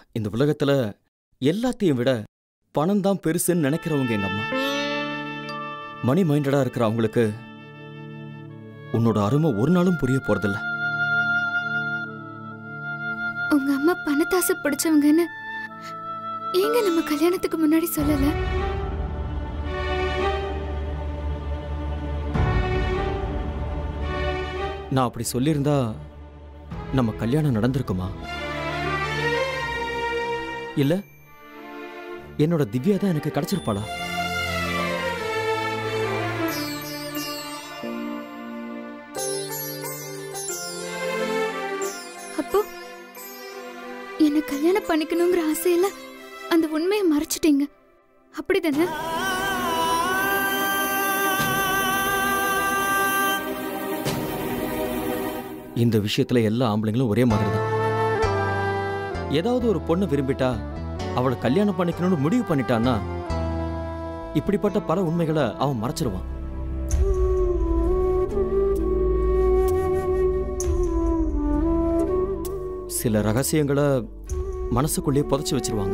இந்த உலகத்துல எல்லாத்தையும் விட பணம் தான் பெருசுன்னு நினைக்கிறவங்க எங்க அம்மா மணி மைண்டடா இருக்கிற அவங்களுக்கு உன்னோட அருமை ஒரு நாளும் புரிய போறதில்ல உங்க அம்மா பணத்தாசை பிடிச்சவங்கன்னு ஏங்க நம்ம கல்யாணத்துக்கு முன்னாடி சொல்லல நான் அப்படி சொல்லியிருந்தா நம்ம கல்யாணம் நடந்திருக்குமா இல்ல என்னோட திவ்யா தான் எனக்கு கிடைச்சிருப்பாளா அப்போ என்ன கல்யாணம் பண்ணிக்கணுங்கிற ஆசையில அந்த உண்மையை மறைச்சிட்டீங்க அப்படிதானே இந்த விஷயத்துல எல்லா ஆம்பளைங்களும் ஒரே மாதிரி தான் ஏதாவது ஒரு பொண்ணை விரும்பிட்டா அவளை கல்யாணம் பண்ணிக்கணும்னு முடிவு பண்ணிட்டான்னா இப்படிப்பட்ட பல உண்மைகளை அவன் மறைச்சிருவான் சில ரகசியங்களை மனசுக்குள்ளேயே புதைச்சு வச்சிருவாங்க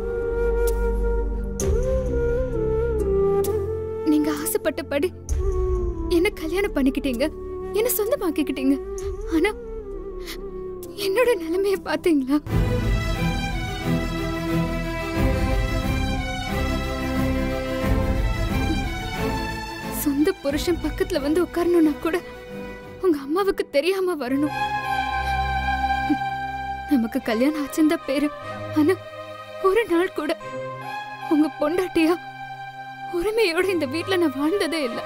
நீங்க ஆசைப்பட்டபடி என்ன கல்யாணம் பண்ணிக்கிட்டீங்க என்ன சொந்தமாக்கிக்கிட்டீங்க ஆனா என்னோட நிலைமைய பாத்தீங்களா சொந்த புருஷன் பக்கத்துல வந்து உட்காரணும்னா கூட உங்க அம்மாவுக்கு தெரியாம வரணும் நமக்கு கல்யாணம் ஆச்சுன்னு தான் பேரு ஆனா ஒரு நாள் கூட உங்க பொண்டாட்டியா உரிமையோட இந்த வீட்ல நான் வாழ்ந்ததே இல்ல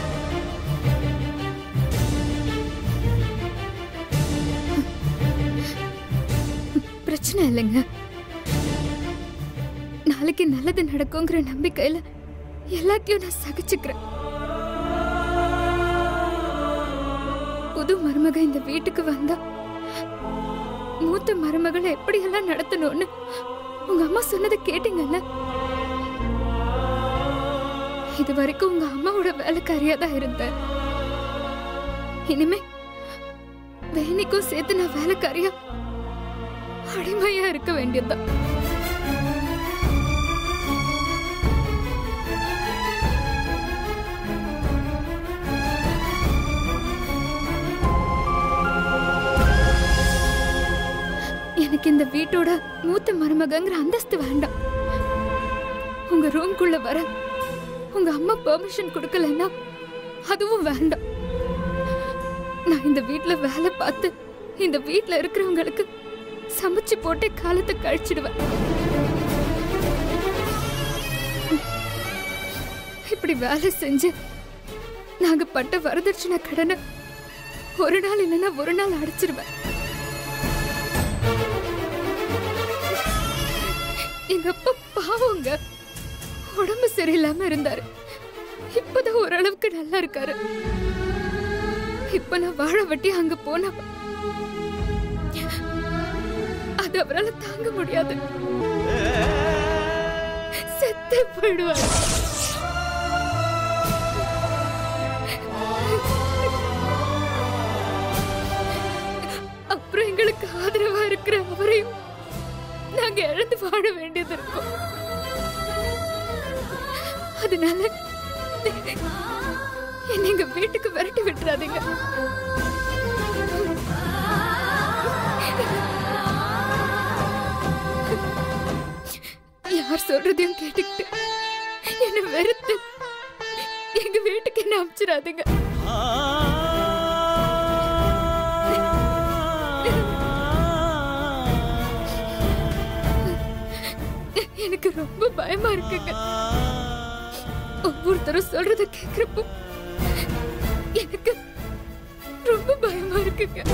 பிரச்சனை இல்லைங்க நாளைக்கு நல்லது நடக்குங்கிற நம்பிக்கையில எல்லாத்தையும் நான் சகிச்சுக்கிறேன் புது மருமக இந்த வீட்டுக்கு வந்தா மூத்த மருமகளை எப்படியெல்லாம் நடத்தணும்னு உங்க அம்மா சொன்னதை கேட்டீங்கல்ல இது வரைக்கும் உங்க அம்மாவோட வேலைக்காரியா தான் இருந்தேன் இனிமே வேணிக்கும் சேர்த்து நான் வேலைக்காரியா அடிமையா இருக்க வேண்டியதுதான் எனக்கு இந்த வீட்டோட மூத்த மருமகங்கிற அந்தஸ்து வேண்டாம் உங்க ரூம்குள்ள வர உங்க அம்மா பெர்மிஷன் கொடுக்கலன்னா அதுவும் வேண்டாம் நான் இந்த வீட்ல வேலை பார்த்து இந்த வீட்ல இருக்கிறவங்களுக்கு சமைச்சு போட்டே காலத்தை கழிச்சிடுவேன் இப்படி வேலை செஞ்சு நாங்க பட்ட வரதட்சணை கடனை ஒரு நாள் இல்லைன்னா ஒரு நாள் அடைச்சிருவேன் எங்க அப்பா பாவங்க உடம்பு சரியில்லாம இருந்தாரு இப்பதான் ஓரளவுக்கு நல்லா இருக்காரு இப்ப நான் வாழ வட்டி அங்க போனா அது அவரால் தாங்க முடியாது செத்து போயிடுவார் அப்புறம் எங்களுக்கு ஆதரவா இருக்கிற அவரையும் நாங்க இழந்து வாழ வேண்டியது இருக்கும் அதனால என்னை எங்க வீட்டுக்கு விரட்டி விட்டுறாதீங்க யார் சொல்றதையும் கேட்டுக்கிட்டு என்ன வெறுத்து எங்க வீட்டுக்கு என்ன அனுப்பிச்சிடாதீங்க எனக்கு ரொம்ப பயமா இருக்குங்க ஒவ்வொருத்தரும் சொல்றத கேக்குறப்போ எனக்கு ரொம்ப பயமா இருக்குங்க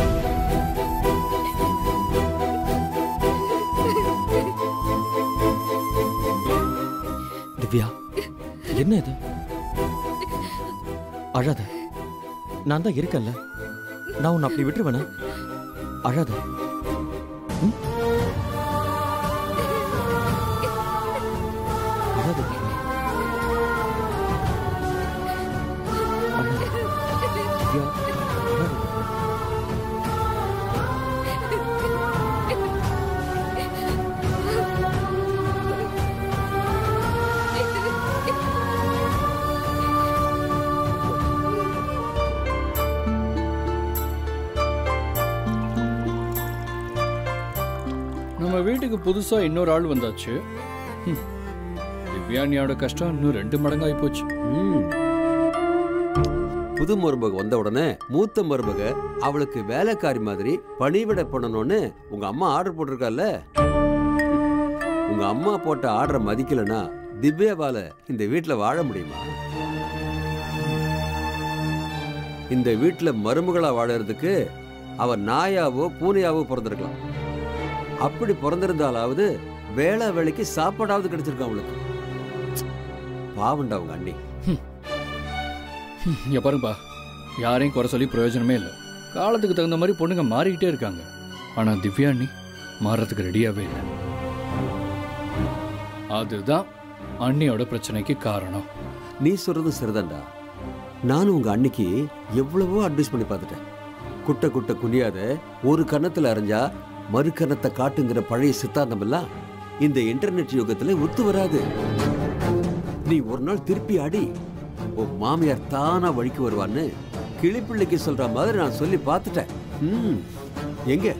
திவ்யா என்ன இது அழாத நான் தான் இருக்கேன்ல நான் உன்னை அப்படி விட்டுருவேனா அழாத ம்? அழாத திவ்யா. அழாத. திவ்யா, அழாத. வீட்டுக்கு புதுசா இன்னொரு ஆள் வந்தாச்சு ஹம். திவ்யானியோட கஷ்டம் இன்னும் ரெண்டு மடங்காகி போச்சு ம். புது மருமக வந்த உடனே மூத்த மருமக அவளுக்கு வேலைக்காரி மாதிரி பணிவிட பண்ணணும்னு உங்க அம்மா ஆர்டர் போட்டிருக்கால உங்க அம்மா போட்ட ஆர்டரை மதிக்கலனா திவ்யாவால இந்த வீட்ல வாழ முடியுமா இந்த வீட்ல மருமகளா வாழறதுக்கு அவ நாயாவோ பூனையாவோ பிறந்திருக்கலாம் அப்படி பிறந்திருந்தாலாவது வேளா வேலைக்கு சாப்பாடாவது கிடைச்சிருக்கும் அவளுக்கு பாவண்டா அவங்க அண்ணி இங்க பாருங்கப்பா யாரையும் குறை சொல்லி பிரயோஜனமே இல்லை காலத்துக்கு தகுந்த மாதிரி பொண்ணுங்க மாறிக்கிட்டே இருக்காங்க ஆனா திவ்யாண்ணி மாறதுக்கு ரெடியாவே இல்லை அதுதான் அண்ணியோட பிரச்சனைக்கு காரணம் நீ சொல்றதும் சரிதான்டா நானும் உங்க அன்னைக்கு எவ்வளவோ அட்வைஸ் பண்ணி பார்த்துட்டேன் குட்ட குட்ட குனியாத ஒரு கன்னத்துல அரைஞ்சா மறு கன்னத்தை காட்டுங்கிற பழைய சித்தாந்தம் எல்லாம் இந்த இன்டர்நெட் யுகத்துல ஒத்து வராது நீ ஒரு நாள் திருப்பி அடி உன் மாமியார் தானா வழிக்கு வருவான்னு கிளிப்பிள்ளைக்கு சொல்ற மாதிரி நான் சொல்லி பார்த்துட்டேன் ம், எங்க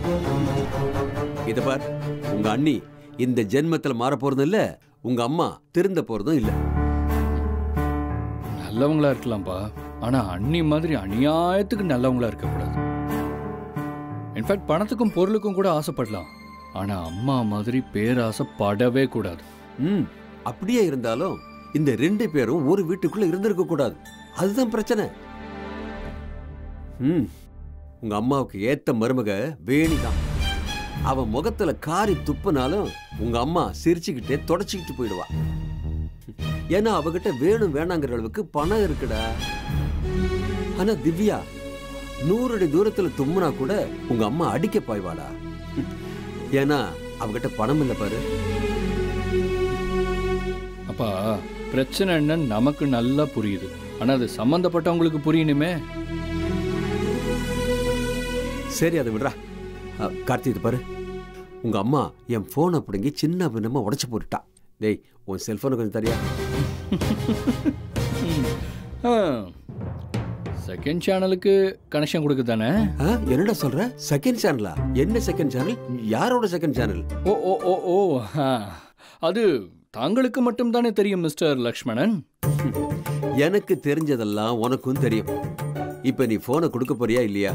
இத பார் உங்க அண்ணி இந்த ஜென்மத்துல மாற போறதும் இல்ல உங்க அம்மா திருந்த போறதும் இல்ல நல்லவங்களா இருக்கலாம்ப்பா ஆனா அண்ணி மாதிரி அநியாயத்துக்கு நல்லவங்களா இருக்கக்கூடாது இன்ஃபேக்ட் பணத்துக்கும் பொருளுக்கும் கூட ஆசைப்படலாம் ஆனா அம்மா மாதிரி பேராசைப்படவே கூடாது ம் அப்படியே இருந்தாலும் இந்த ரெண்டு பேரும் ஒரு வீட்டுக்குள்ள இருந்திருக்க கூடாது அதுதான் பிரச்சனை ம் உங்க அம்மாவுக்கு ஏத்த மருமக வேணிதான் அவ முகத்துல காரி துப்புனாலும் உங்க அம்மா சிரிச்சுக்கிட்டே தொடச்சிக்கிட்டு போயிடுவா ஏன்னா அவகிட்ட வேணும் வேணாங்கிற அளவுக்கு பணம் இருக்குடா ஆனா திவ்யா நூறு அடி தூரத்துல தும்முனா கூட உங்க அம்மா அடிக்க பாய்வாடா ஏன்னா அவகிட்ட பணம் இல்லை பாரு அப்பா பிரச்சனை என்னன்னு நமக்கு நல்லா புரியுது ஆனா அது சம்பந்தப்பட்டவங்களுக்கு புரியணுமே சரி அதை விடுறா அ, கார்த்தி இது பாரு உங்க அம்மா என் போனை பிடுங்கி சின்ன பின்னமா உடைச்சு போட்டுட்டா டேய் உன் செல்போனை கொஞ்சம் தரியா செகண்ட் சேனலுக்கு கனெக்ஷன் கொடுக்கு தானே ஆ, என்னடா சொல்ற செகண்ட் சேனலா என்ன செகண்ட் சேனல் யாரோட செகண்ட் சேனல் ஓ ஓ ஓ ஓ ஆ. அது தாங்களுக்கு மட்டும் தானே தெரியும் மிஸ்டர் லக்ஷ்மணன் எனக்கு தெரிஞ்சதெல்லாம் உனக்கும் தெரியும் இப்ப நீ போனை கொடுக்க போறியா இல்லையா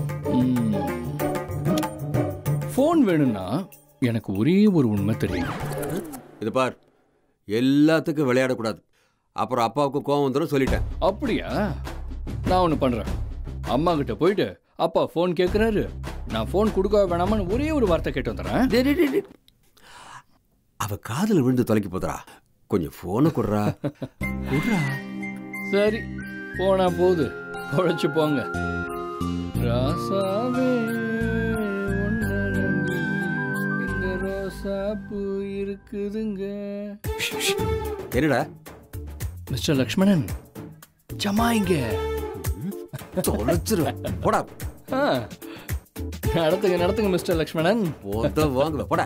ஃபோன் வேணும்னா எனக்கு ஒரே ஒரு உண்மை தெரியும் இது பார் எல்லாத்துக்கும் விளையாடக்கூடாது அப்புறம் அப்பாவுக்கு கோவம் வந்துடும் சொல்லிட்டேன் அப்படியா நான் ஒன்று பண்ணுறேன் அம்மா கிட்ட போயிட்டு அப்பா ஃபோன் கேட்குறாரு நான் ஃபோன் கொடுக்க வேணாமான்னு ஒரே ஒரு வார்த்தை கேட்டு வந்துடுறேன் டேய், டேய், டேய், டேய். அவ காதுல விழுந்து தொலைக்க போதுறா கொஞ்சம் போனை குடுறா குடுறா சரி போனா போகுது பொழைச்சு போங்க ராசாவே உன்னை நம்பி இந்த ரோசாப்பூ இருக்குதுங்க என்னடா மிஸ்டர் லக்ஷ்மணன் ஜமாயிங்க தொலைச்சிருவேன் போடா ஆ, நடத்துங்க நடத்துங்க மிஸ்டர் லக்ஷ்மணன் போத வாங்குவ போடா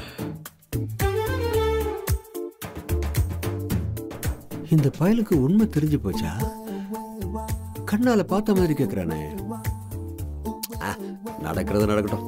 இந்த பயலுக்கு உண்மை தெரிஞ்சு போச்சா கண்ணால பார்த்த மாதிரி கேக்குறானே ஆ, நடக்கிறது நடக்கட்டும்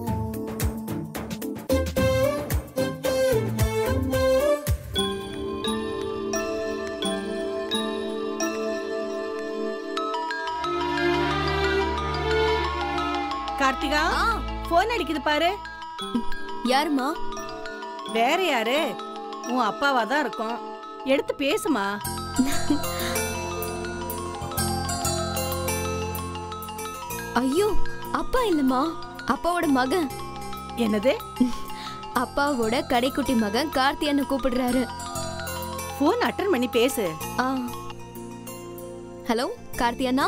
கார்த்திகா போன் அடிக்குது பாரு யாருமா வேற யாரு உன் அப்பாவா தான் இருக்கும் எடுத்து பேசுமா ஐயோ அப்பா இல்லம்மா அப்பாவோட மகன் என்னது அப்பாவோட கடைக்குட்டி மகன் கார்த்தியான்னு கூப்பிடுறாரு போன் அட்டன் பண்ணி பேசு ஆ ஹலோ கார்த்தியானா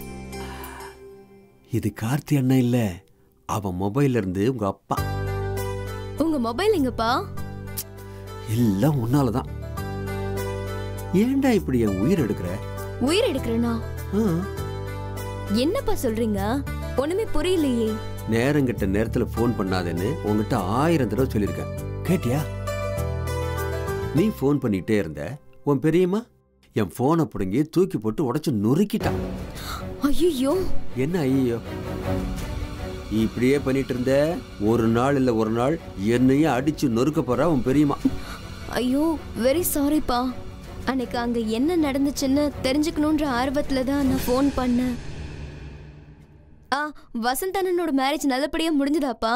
இது கார்த்தி அண்ணன் இல்ல அவன் மொபைல்ல இருந்து உங்க அப்பா உங்க மொபைல் எங்கப்பா எல்லாம் உன்னாலதான் ஏன்டா இப்படி என் உயிர் எடுக்கிற உயிர் எடுக்கிறேனா ஆ, என்னப்பா சொல்றீங்க ஒண்ணுமே புரியலையே நேரங்கிட்ட நேரத்துல ஃபோன் பண்ணாதேன்னு உன்கிட்ட ஆயிரம் தடவை சொல்லியிருக்கேன் கேட்டியா நீ ஃபோன் பண்ணிட்டே இருந்த உன் பெரியம்மா என் ஃபோனை பிடுங்கி தூக்கி போட்டு உடைச்சு நொறுக்கிட்டான் ஐயோ என்ன ஐயோ இப்படியே பண்ணிட்டு இருந்த ஒரு நாள் இல்ல ஒரு நாள் என்னையும் அடிச்சு நொறுக்க போறா உன் பெரியம்மா ஐயோ வெரி சாரிப்பா அன்னைக்கு அங்க என்ன நடந்துச்சுன்னு தெரிஞ்சுக்கணுன்ற ஆர்வத்துல தான் நான் ஃபோன் பண்ணேன் ஆ வசந்த் அண்ணனோட மேரேஜ் நல்லபடியா முடிஞ்சதாப்பா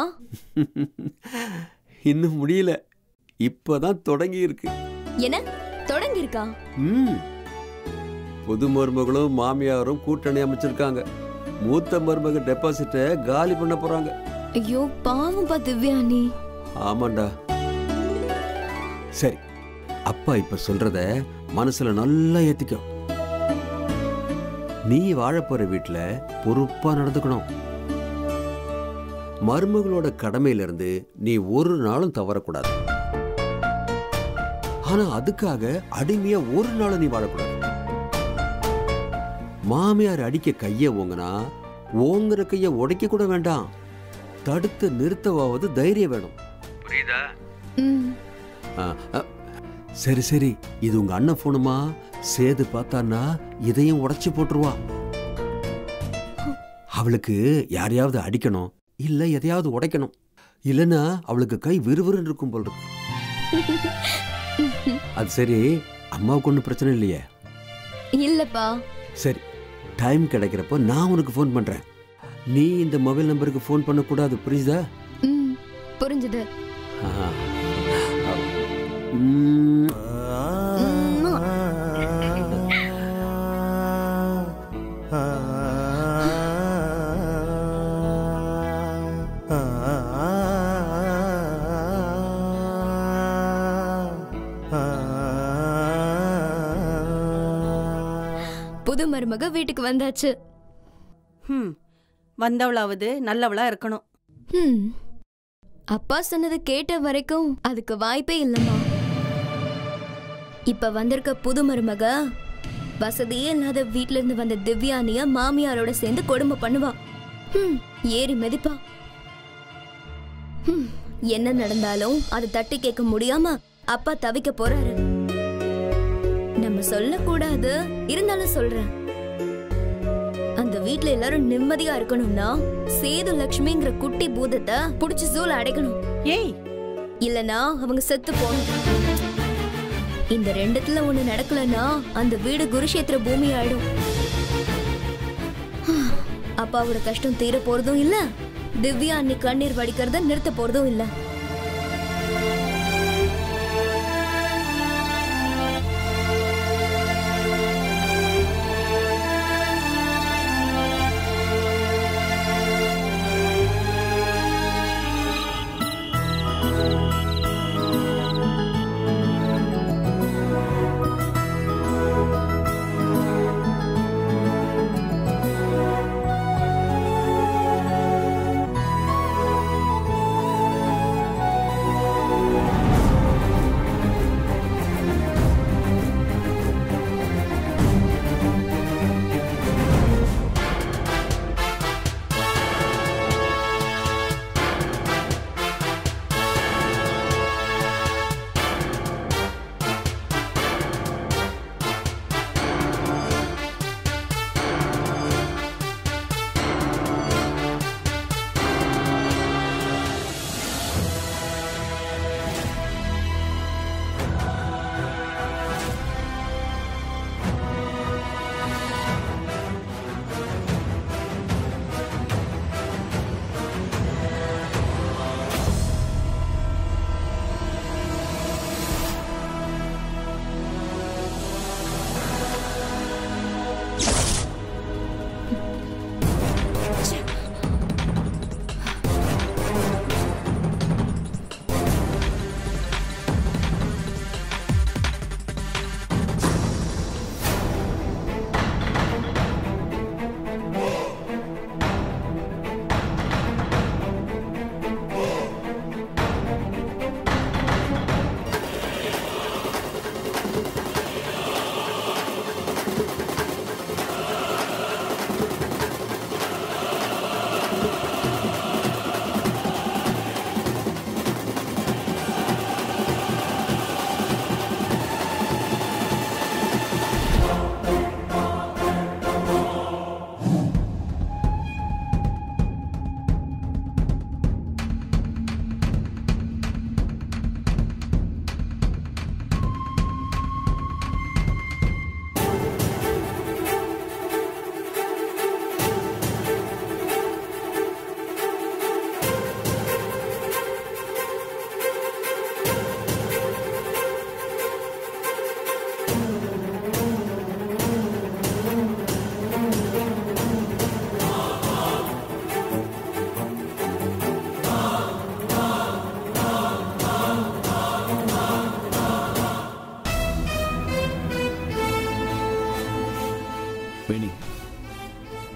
இன்னும் முடியல இப்பதான் தொடங்கி இருக்கு என்ன தொடங்கி இருக்கா ம் புது மருமகளும் மாமியாரும் கூட்டணி அமைச்சிருக்காங்க மூத்த மருமக டெபாசிட்டை காலி பண்ண போறாங்க ஐயோ பாவம்பா திவ்யா நீ ஆமாண்டா சரி அப்பா இப்ப சொல்றத மனசுல நல்லா ஏத்திக்கோ நீ வாழப்போற வீட்டுல பொறுப்பா நடந்துக்கணும் மருமகளோட கடமையில இருந்து நீ ஒரு நாளும் தவறக்கூடாது ஆனா அதுக்காக அடிமையா ஒரு நாளும் நீ வாழக்கூடாது மாமியார் அடிக்க கைய ஓங்கினா ஓங்குற கைய உடைக்க கூட வேண்டாம் தடுத்து நிறுத்தவாவது தைரியம் வேணும் புரியுதா ம் சரி சரி இது உங்க அண்ணன் போனுமா சேது பார்த்தான்னா இதையும் உடைச்சு போட்டுருவா அவளுக்கு யாரையாவது அடிக்கணும் இல்ல எதையாவது உடைக்கணும் இல்லைன்னா அவளுக்கு கை விறுவிறுன்னு இருக்கும் போல் இருக்கு அது சரி அம்மாவுக்கு ஒன்றும் பிரச்சனை இல்லையே இல்லப்பா சரி டைம் கிடைக்கிறப்போ நான் உனக்கு ஃபோன் பண்றேன் நீ இந்த மொபைல் நம்பருக்கு ஃபோன் பண்ணக்கூடாது புரியுதா ம் புரிஞ்சுது ஆஹா. ம், ம்மா. புது மருமக வீட்டுக்கு வந்தாச்சு ம் வந்தவளாவது நல்லவளா இருக்கணும் ஹம். அப்பா சொன்னது கேட்ட வரைக்கும் அதுக்கு வாய்ப்பே இல்லம்மா இப்ப வந்திருக்க புது மருமக வசதியே இல்லாத வீட்ல இருந்து வந்த திவ்யானிய மாமியாரோட சேர்ந்து கொடுமை பண்ணுவா ஹம், ஏறி மிதிப்பா ஹம், என்ன நடந்தாலும் அதை தட்டி கேட்க முடியாம அப்பா தவிக்க போறாரு நம்ம சொல்லக்கூடாது இருந்தாலும் சொல்றேன் அந்த வீட்ல எல்லாரும் நிம்மதியா இருக்கணும்னா சேது லட்சுமிங்கிற குட்டி பூதத்தை புடிச்சு ஜூல அடைக்கணும் ஏய் இல்லனா அவங்க செத்து போகணும் இந்த ரெண்டுத்துல ஒண்ணு நடக்கலனா அந்த வீடு குருஷேத்திர பூமி ஆயிடும் அப்பாவோட கஷ்டம் தீர போறதும் இல்ல திவ்யா அன்னி கண்ணீர் வடிக்கிறத நிறுத்த போறதும் இல்ல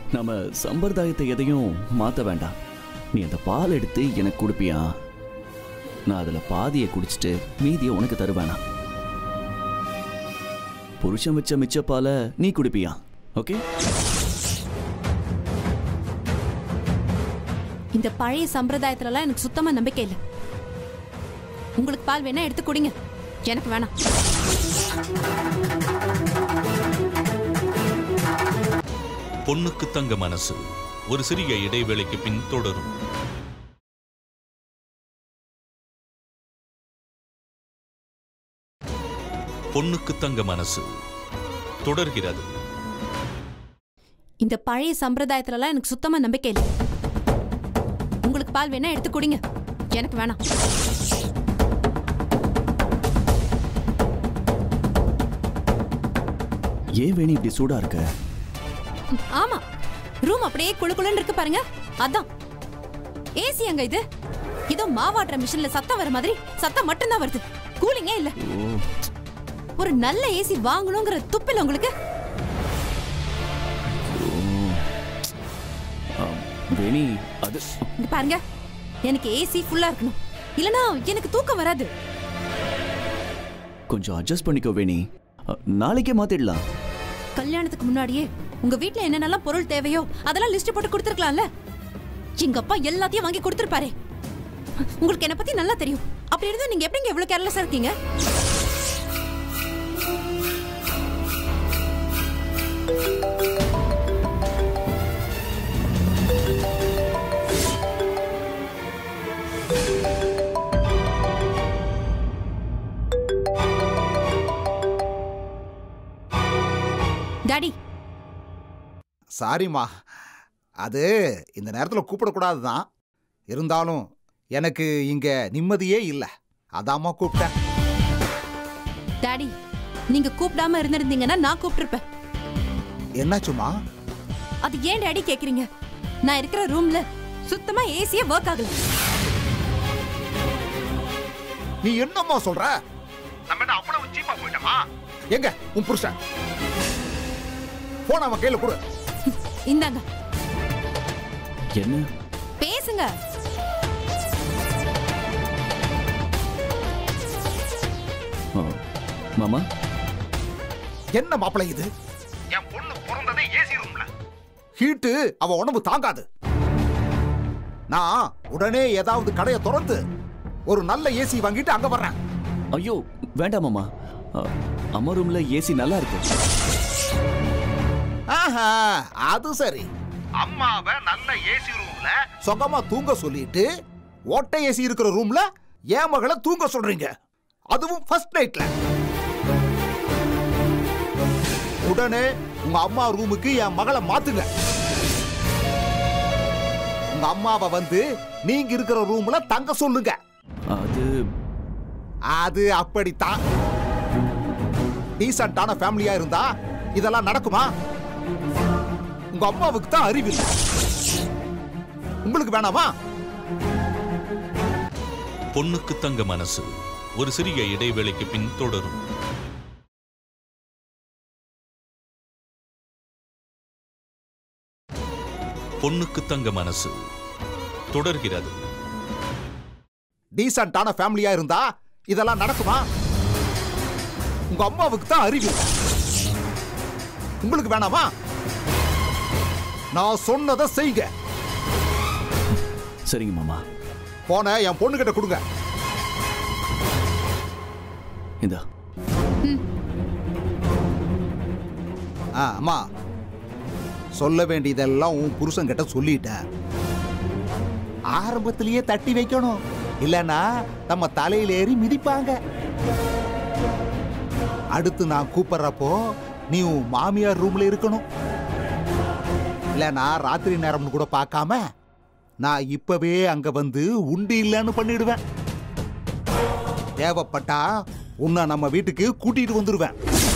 நம்ம சம்பிரதாயத்தை எதையும் மாற்ற வேண்டாம் நீ அந்த பால் எடுத்து எனக்கு கொடுப்பியா நான் அதில் பாதியை குடிச்சிட்டு மீதியை உனக்கு தருவேனா புருஷன் வச்ச மிச்ச பாலை நீ குடிப்பியா ஓகே இந்த பழைய சம்பிரதாயத்துலலாம் எனக்கு சுத்தமா நம்பிக்கை இல்லை உங்களுக்கு பால் வேணா எடுத்து குடிங்க எனக்கு வேணாம் பொண்ணுக்கு தங்க மனசு ஒரு சிறிய இடைவேளைக்கு பின் தொடரும் பொண்ணுக்கு தங்க மனசு தொடர்கிறது இந்த பழைய சம்பிரதாயத்துலலாம் எனக்கு சுத்தமா நம்பிக்கை இல்லை உங்களுக்கு பால் வேணா எடுத்து குடிங்க எனக்கு வேணாம் ஏன் வேணி இப்படி சூடா இருக்க ஆமா ரூம் அப்படியே குளு குளுன்னு இருக்கு பாருங்க அதான் ஏசி அங்க இது ஏதோ மாவாட்டுற மிஷின்ல சத்தம் வர மாதிரி சத்தம் மட்டும்தான் வருது கூலிங்கே இல்ல ஓ ஒரு நல்ல ஏசி வாங்கணுங்கிற துப்பில் உங்களுக்கு ஆ, வேணி அது இங்க பாருங்க எனக்கு ஏசி ஃபுல்லா இருக்கணும் இல்லனா எனக்கு தூக்கம் வராது கொஞ்சம் அட்ஜஸ்ட் பண்ணிக்கோ வேணி அ, நாளைக்கே மாத்திடலாம் கல்யாணத்துக்கு முன்னாடியே உங்க வீட்ல என்னென்னலாம் பொருள் தேவையோ அதெல்லாம் லிஸ்ட் போட்டு கொடுத்துருக்கலாம்ல எங்க அப்பா எல்லாத்தையும் வாங்கி கொடுத்துருப்பாரு உங்களுக்கு என்ன பத்தி நல்லா தெரியும் அப்படி இருந்தா நீங்க எப்படிங்க இவ்வளவு கேர்லெஸ்ஸா இருக்கீங்க டாடி சாரிம்மா அது இந்த நேரத்தில் கூப்பிடக்கூடாது தான் இருந்தாலும் எனக்கு இங்கே நிம்மதியே இல்லை அதாம்மா கூப்பிட்டேன் டாடி நீங்க கூப்பிடாம இருந்திருந்தீங்கன்னா நான் கூப்பிட்டிருப்பேன் என்னாச்சுமா அது ஏன் டாடி கேக்குறீங்க நான் இருக்கிற ரூம்ல சுத்தமா ஏசியே ஒர்க் ஆகல நீ என்னம்மா சொல்ற நம்ம என்ன அவ்வளவு சீப்பா போயிட்டோமா எங்க உன் புருஷன் போன் அவன் கையில கொடு இந்தாங்க என்ன பேசுங்க ஆ, மாமா என்ன மாப்பிளை இது என் பொண்ணு பிறந்ததே ஏசி ரூம்ல ஹீட்டு அவ உடம்பு தாங்காது நான் உடனே ஏதாவது கடையை திறந்து ஒரு நல்ல ஏசி வாங்கிட்டு அங்க வர்றேன் ஐயோ வேண்டாம் மாமா அ, அம்மா ரூம்ல ஏசி நல்லா இருக்கு ஆஹா அது சரி அம்மாவை நல்ல ஏசி ரூம்ல சுகமா தூங்க சொல்லிட்டு ஓட்டை ஏசி இருக்கிற ரூம்ல என் மகளை தூங்க சொல்றீங்க அதுவும் ஃபர்ஸ்ட் நைட்ல உடனே உங்க அம்மா ரூமுக்கு என் மகளை மாத்துங்க உங்க அம்மாவை வந்து நீங்க இருக்கிற ரூம்ல தங்க சொல்லுங்க அது அது அப்படித்தான் டீசென்டான ஃபேமிலியா இருந்தா இதெல்லாம் நடக்குமா உங்க அம்மாவுக்கு தான் அறிவில்லை உங்களுக்கு வேணாமா பொண்ணுக்கு தங்க மனசு ஒரு சிறிய இடைவேளைக்கு பின் தொடரும் பொண்ணுக்கு தங்க மனசு தொடர்கிறது டீசென்டான ஃபேமிலியா இருந்தா இதெல்லாம் நடக்குமா உங்க அம்மாவுக்கு தான் அறிவில்லை உங்களுக்கு வேணாமா நான் சொன்னதை செய்யுங்க சரிங்க மாமா போன என் பொண்ணுகிட்ட கொடுங்க இந்தா ஆ அம்மா சொல்ல வேண்டியதெல்லாம் உன் புருஷன்கிட்ட சொல்லிட்டேன் ஆரம்பத்திலேயே தட்டி வைக்கணும் இல்லனா நம்ம தலையில ஏறி மிதிப்பாங்க அடுத்து நான் கூப்பிடுறப்போ நீ உன் மாமியார் ரூம்ல இருக்கணும் இல்லனா ராத்திரி நேரம்னு கூட பார்க்காம நான் இப்பவே அங்க வந்து உண்டு இல்லைன்னு பண்ணிடுவேன் தேவைப்பட்டா உன்னை நம்ம வீட்டுக்கு கூட்டிட்டு வந்துடுவேன்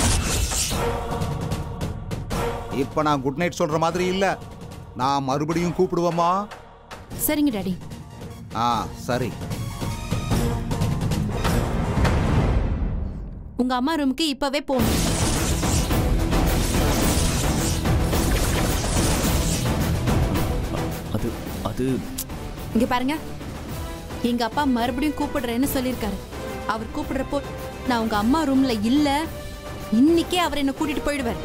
இப்ப நான் குட் நைட் சொல்ற மாதிரி இல்ல நான் மறுபடியும் கூப்பிடுவேமா சரிங்க டாடி ஆ சரி உங்க அம்மா ரூமுக்கு இப்பவே போகணும் அது இங்க பாருங்க எங்க அப்பா மறுபடியும் கூப்பிடுறேன்னு சொல்லியிருக்காரு அவர் கூப்பிடுறப்போ நான் உங்க அம்மா ரூம்ல இல்ல இன்னைக்கே அவர் என்ன கூட்டிட்டு போயிடுவார்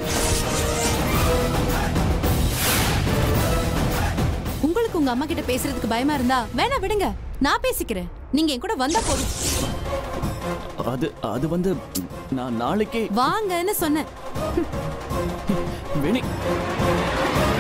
உங்களுக்கு உங்க அம்மா கிட்ட பேசுறதுக்கு பயமா இருந்தா வேணா விடுங்க நான் பேசிக்கிறேன் நீங்க என் கூட வந்தா போதும் அது அது வந்து நான் நாளைக்கே வாங்கன்னு சொன்னேன் வேணி